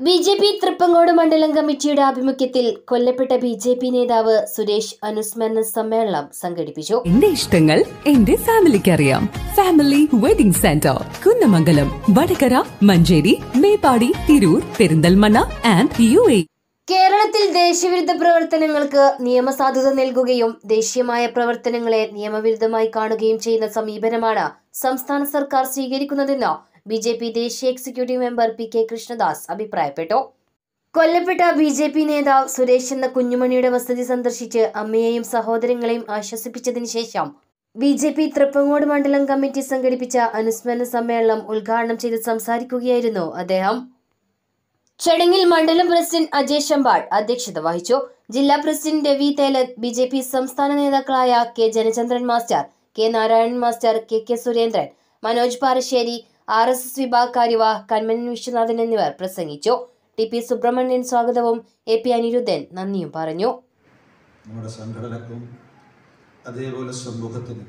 B J P Thripangode മണ്ഡലം കമ്മിറ്റിയുടെ ആഭിമുഖ്യത്തിൽ കൊല്ലപ്പെട്ട ബി ജെ പി നേതാവ് സുരേഷ് അനുസ്മരണ സമ്മേളനം സംഘടിപ്പിച്ചു എന്റെ ഇഷ്ടങ്ങൾ എന്റെ ഫാമിലിക്ക് അറിയാം family wedding centre Kunnamangalam Vadakara Manjeri Meppadi Tirur Perinthalmanna and U A കേരളത്തിൽ ദേശവിരുദ്ധ പ്രവർത്തനങ്ങൾക്ക് നിയമസാധുത നൽകുകയും ദേശീയമായ പ്രവർത്തനങ്ങളെ നിയമവിരുദ്ധമായി കാണുകയും ചെയ്യുന്ന സമീപനമാണ് സംസ്ഥാന സർക്കാർ സ്വീകരിക്കുന്നതെന്ന് ബി ജെ പി ദേശീയ executive member P K Krishnadas അഭിപ്രായപ്പെട്ടു കൊല്ലപ്പെട്ട ബി ജെ പി നേതാവ് സുരേഷ് എന്ന കുഞ്ഞുമണിയുടെ വസതി സന്ദർശിച്ച് അമ്മയെയും സഹോദരങ്ങളെയും ആശ്വസിപ്പിച്ചതിനു ശേഷം ബി ജെ പി തൃപ്പങ്ങോട് മണ്ഡലം കമ്മിറ്റി സംഘടിപ്പിച്ച അനുസ്മരണ സമ്മേളനം ഉദ്ഘാടനം ചെയ്ത് സംസാരിക്കുകയായിരുന്നു അദ്ദേഹം ചടങ്ങിൽ മണ്ഡലം പ്രസിഡന്റ് അജയ് ശമ്പാട് അധ്യക്ഷത വഹിച്ചു ജില്ലാ president Ravi Thelath B J P സംസ്ഥാന നേതാക്കളായ K Janachandran master K Narayanan master K K Surendran Manoj Parassery R S S വിഭാഗ് കാര്യവാഹ് കന്മനൻ വിശ്വനാഥൻ എന്നിവർ പ്രസംഗിച്ചു ടി പി സുബ്രഹ്മണ്യൻ സ്വാഗതവും എ പി അനിരുദ്ധൻ നന്ദിയും പറഞ്ഞു നമ്മുടെ സംഘടനക്കും അതേപോലെ സമൂഹത്തിനും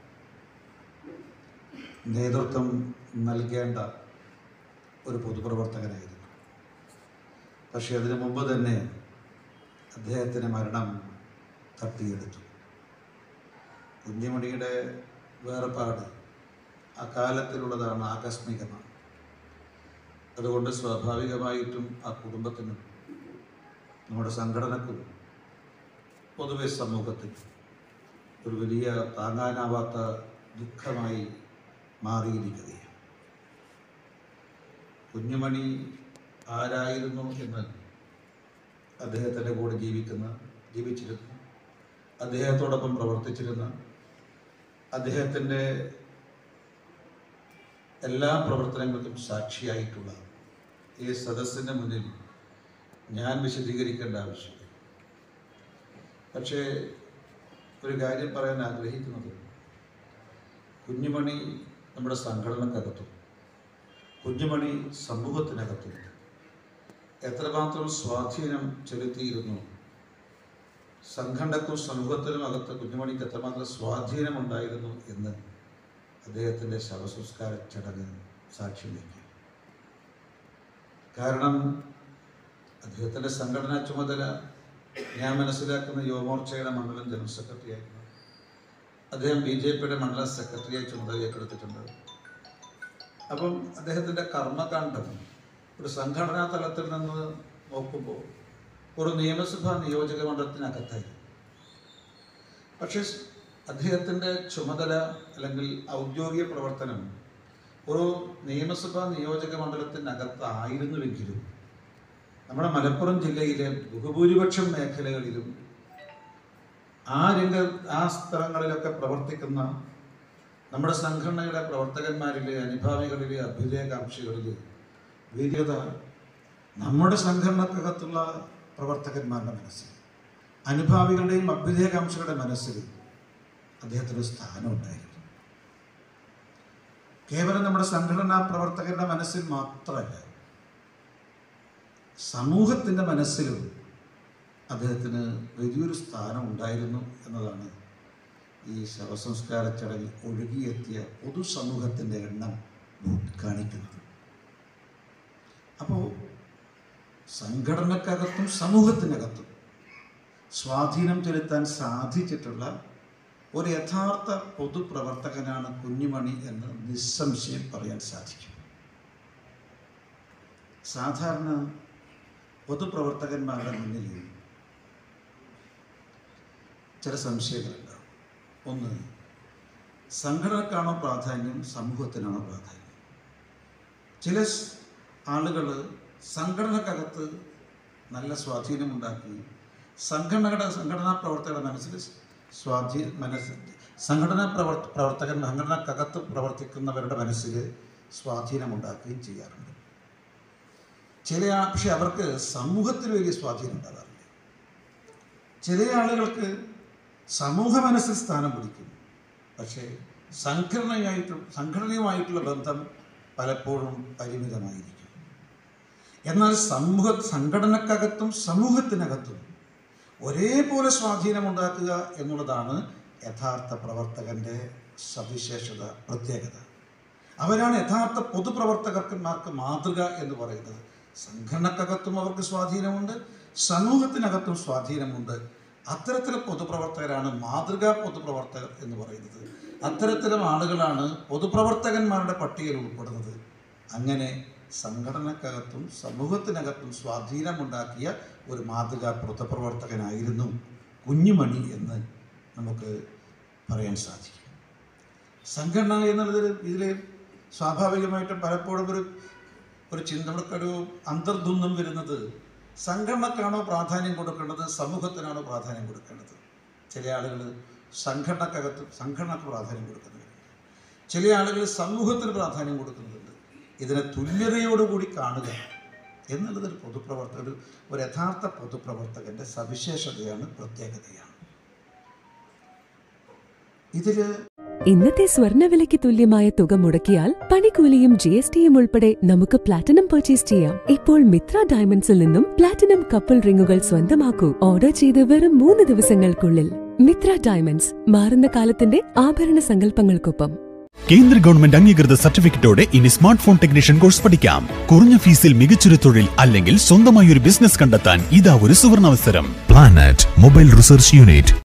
നേതൃത്വം നൽകേണ്ട ഒരു പൊതുപ്രവർത്തകനായിരുന്നു പക്ഷേ അതിനു മുമ്പ് തന്നെ അദ്ദേഹത്തിന് മരണം തട്ടിയെടുത്തു കുഞ്ഞുമണിയുടെ വേർപാട് അകാലത്തിലുള്ളതാണ് ആകസ്മികമാണ് അതുകൊണ്ട് സ്വാഭാവികമായിട്ടും ആ കുടുംബത്തിനും നമ്മുടെ സംഘടനക്കും പൊതുവെ സമൂഹത്തിൽ ഒരു വലിയ താങ്ങാനാവാത്ത ദുഃഖമായി മാറിയിരിക്കുകയാണ് കുഞ്ഞുമണി ആരായിരുന്നു എന്ന് അദ്ദേഹത്തിൻ്റെ കൂടെ ജീവിക്കുന്ന ജീവിച്ചിരുന്ന അദ്ദേഹത്തോടൊപ്പം പ്രവർത്തിച്ചിരുന്ന അദ്ദേഹത്തിൻ്റെ എല്ലാ പ്രവർത്തനങ്ങൾക്കും സാക്ഷിയായിട്ടുള്ള ഈ സദസ്സിന് മുന്നിൽ ഞാൻ വിശദീകരിക്കേണ്ട ആവശ്യമില്ല പക്ഷേ ഒരു കാര്യം പറയാൻ ആഗ്രഹിക്കുന്നത് കുഞ്ഞുമണി നമ്മുടെ സംഘടനക്കകത്തും കുഞ്ഞുമണി സമൂഹത്തിനകത്തും എത്രമാത്രം സ്വാധീനം ചെലുത്തിയിരുന്നു സംഘടനക്കും സമൂഹത്തിനും അകത്ത് കുഞ്ഞുമണിക്ക് എത്രമാത്രം സ്വാധീനമുണ്ടായിരുന്നു എന്ന് അദ്ദേഹത്തിൻ്റെ ശവസംസ്കാര ചടങ്ങ് സാക്ഷ്യം വയ്ക്കും കാരണം അദ്ദേഹത്തിൻ്റെ സംഘടനാ ചുമതല ഞാൻ മനസ്സിലാക്കുന്ന യുവമോർച്ചയുടെ മണ്ഡലം ജനറൽ സെക്രട്ടറി ആയിരുന്നു അദ്ദേഹം ബി ജെ പിയുടെ മണ്ഡലം സെക്രട്ടറിയായി ചുമതല ഏറ്റെടുത്തിട്ടുണ്ട് അപ്പം അദ്ദേഹത്തിൻ്റെ കർമ്മകാണ്ഡം ഒരു സംഘടനാ തലത്തിൽ നിന്ന് നോക്കുമ്പോൾ ഒരു നിയമസഭാ നിയോജക മണ്ഡലത്തിനകത്തായി പക്ഷേ അദ്ദേഹത്തിൻ്റെ ചുമതല അല്ലെങ്കിൽ ഔദ്യോഗിക പ്രവർത്തനം ഒരു നിയമസഭാ നിയോജക മണ്ഡലത്തിനകത്തായിരുന്നുവെങ്കിലും നമ്മുടെ മലപ്പുറം ജില്ലയിലെ ബഹുഭൂരിപക്ഷം മേഖലകളിലും ആ രംഗ ആ സ്ഥലങ്ങളിലൊക്കെ പ്രവർത്തിക്കുന്ന നമ്മുടെ സംഘടനയുടെ പ്രവർത്തകന്മാരിലെ അനുഭാവികളിലെ അഭ്യുദയകാംക്ഷികളിലെ വീര്യത നമ്മുടെ സംഘടനക്കകത്തുള്ള പ്രവർത്തകന്മാരുടെ മനസ്സിൽ അനുഭാവികളുടെയും അഭ്യുദയകാംക്ഷികളുടെ മനസ്സിൽ അദ്ദേഹത്തിന് സ്ഥാനം ഉണ്ടായിരുന്നു കേവലം നമ്മുടെ സംഘടനാ പ്രവർത്തകരുടെ മനസ്സിൽ മാത്രമല്ല സമൂഹത്തിൻ്റെ മനസ്സിലും അദ്ദേഹത്തിന് വലിയൊരു സ്ഥാനം ഉണ്ടായിരുന്നു എന്നതാണ് ഈ ശവസംസ്കാര ചടങ്ങിൽ ഒഴുകിയെത്തിയ പൊതുസമൂഹത്തിൻ്റെ എണ്ണം കാണിക്കുന്നത് അപ്പോൾ സംഘടനക്കകത്തും സമൂഹത്തിനകത്തും സ്വാധീനം ചെലുത്താൻ സാധിച്ചിട്ടുള്ള ഒരു യഥാർത്ഥ പൊതുപ്രവർത്തകനാണ് കുഞ്ഞുമണി എന്ന് നിസ്സംശയം പറയാൻ സാധിക്കും സാധാരണ പൊതുപ്രവർത്തകന്മാരുടെ മുന്നിൽ ചില സംശയങ്ങളുണ്ടാവും ഒന്ന് സംഘടനക്കാണോ പ്രാധാന്യം സമൂഹത്തിനാണോ പ്രാധാന്യം ചില ആളുകൾ സംഘടനക്കകത്ത് നല്ല സ്വാധീനമുണ്ടാക്കി സംഘടനയുടെ സംഘടനാ പ്രവർത്തകരുടെ മനസ്സിൽ സ്വാധീ മനസ്സ് സംഘടനാ പ്രവർ പ്രവർത്തകൻ സംഘടനക്കകത്ത് പ്രവർത്തിക്കുന്നവരുടെ മനസ്സിൽ സ്വാധീനമുണ്ടാക്കുകയും ചെയ്യാറുണ്ട് ചില ആ- പക്ഷെ അവർക്ക് സമൂഹത്തിൽ വലിയ സ്വാധീനം ഉണ്ടാകാറില്ല ചില ആളുകൾക്ക് സമൂഹ മനസ്സിൽ സ്ഥാനം പിടിക്കും പക്ഷേ സംഘടനയായിട്ടും സംഘടനയുമായിട്ടുള്ള ബന്ധം പലപ്പോഴും പരിമിതമായിരിക്കും എന്നാൽ സമൂഹ സംഘടനക്കകത്തും സമൂഹത്തിനകത്തും ഒരേപോലെ സ്വാധീനമുണ്ടാക്കുക എന്നുള്ളതാണ് യഥാർത്ഥ പ്രവർത്തകൻ്റെ സവിശേഷത പ്രത്യേകത അവരാണ് യഥാർത്ഥ പൊതുപ്രവർത്തകർക്കന്മാർക്ക് മാതൃക എന്ന് പറയുന്നത് സംഘടനക്കകത്തും അവർക്ക് സ്വാധീനമുണ്ട് സമൂഹത്തിനകത്തും സ്വാധീനമുണ്ട് അത്തരത്തിലെ പൊതുപ്രവർത്തകരാണ് മാതൃകാ പൊതുപ്രവർത്തകർ എന്ന് പറയുന്നത് അത്തരത്തിലും ആളുകളാണ് പൊതുപ്രവർത്തകന്മാരുടെ പട്ടികയിൽ ഉൾപ്പെടുന്നത് അങ്ങനെ സംഘടനക്കകത്തും സമൂഹത്തിനകത്തും സ്വാധീനമുണ്ടാക്കിയ ഒരു മാതൃകാ പൊതുപ്രവർത്തകനായിരുന്നു കുഞ്ഞുമണി എന്ന് നമുക്ക് പറയാൻ സാധിക്കും സംഘടന എന്നുള്ളത് ഇതിൽ സ്വാഭാവികമായിട്ടും പലപ്പോഴും ഒരു ഒരു ചിന്തകൾക്കൊരു അന്തർദ്വന്ദ്വം വരുന്നത് സംഘടനക്കാണോ പ്രാധാന്യം കൊടുക്കേണ്ടത് സമൂഹത്തിനാണോ പ്രാധാന്യം കൊടുക്കേണ്ടത് ചില ആളുകൾ സംഘടനക്കകത്ത് സംഘടനക്ക് പ്രാധാന്യം കൊടുക്കുന്നുണ്ട് ചില ആളുകൾ സമൂഹത്തിന് പ്രാധാന്യം കൊടുക്കുന്നുണ്ട് ഇതിനെ തുല്യതയോടുകൂടി കാണുക എന്നുള്ളത് ഒരു പൊതുപ്രവർത്തക ഒരു ഒരു യഥാർത്ഥ പൊതുപ്രവർത്തകൻ്റെ സവിശേഷതയാണ് പ്രത്യേകതയാണ് ഇതിൽ ഇന്നത്തെ സ്വർണ്ണവിലയ്ക്ക് തുല്യമായ തുക മുടക്കിയാൽ പണിക്കൂലിയും ജി എസ് ടിയും ഉൾപ്പെടെ നമുക്ക് പ്ലാറ്റിനം പർച്ചേസ് ചെയ്യാം ഇപ്പോൾ മിത്ര ഡയമണ്ട്സിൽ നിന്നും പ്ലാറ്റിനം കപ്പിൾ റിങ്ങുകൾ സ്വന്തമാക്കൂ ഓർഡർ ചെയ്ത് വെറും മൂന്ന് ദിവസങ്ങൾക്കുള്ളിൽ മിത്ര ഡയമണ്ട്സ് മാറുന്ന കാലത്തിന്റെ ആഭരണ സങ്കല്പങ്ങൾക്കൊപ്പം കേന്ദ്ര ഗവൺമെന്റ് അംഗീകൃത സർട്ടിഫിക്കറ്റോടെ ഇനി സ്മാർട്ട് ഫോൺ ടെക്നീഷ്യൻ കോഴ്സ് പഠിക്കാം കുറഞ്ഞ ഫീസിൽ മികച്ചൊരു തൊഴിൽ അല്ലെങ്കിൽ സ്വന്തമായി ഒരു ബിസിനസ് കണ്ടെത്താൻ ഇതാ ഒരു സുവർണാവസരം Planet Mobile Research Unit